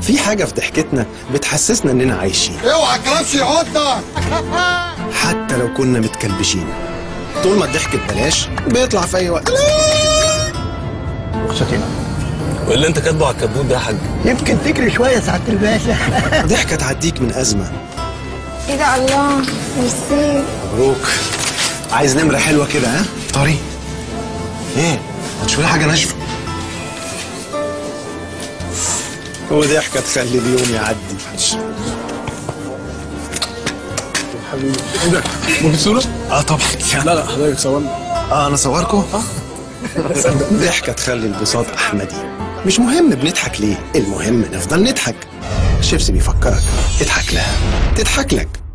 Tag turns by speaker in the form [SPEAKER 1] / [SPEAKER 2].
[SPEAKER 1] في حاجة في ضحكتنا بتحسسنا إننا عايشين
[SPEAKER 2] اوعى الكلبش يعضك
[SPEAKER 1] حتى لو كنا متكلبشين طول ما الضحك ببلاش بيطلع في أي وقت
[SPEAKER 3] رخصتين
[SPEAKER 4] واللي انت كاتبه على الكبوت ده يا حاج
[SPEAKER 3] يمكن تجري شويه سعاده الباشا
[SPEAKER 1] ضحكة تعديك من أزمة
[SPEAKER 5] ايه ده الله ميرسي
[SPEAKER 1] مبروك عايز نمرة حلوة كده ها طري ايه هتشوفي حاجة ناشفة وضحكة تخلي اليوم يعدي
[SPEAKER 6] ايه ده؟ ممكن صورة؟
[SPEAKER 1] اه طبعا
[SPEAKER 6] لا لا حضرتك صورنا
[SPEAKER 1] اه انا صوركم اه ضحكة تخلي البساط احمدي مش مهم بنضحك ليه المهم نفضل نضحك الشيبسي بيفكرك اضحك لها تضحك لك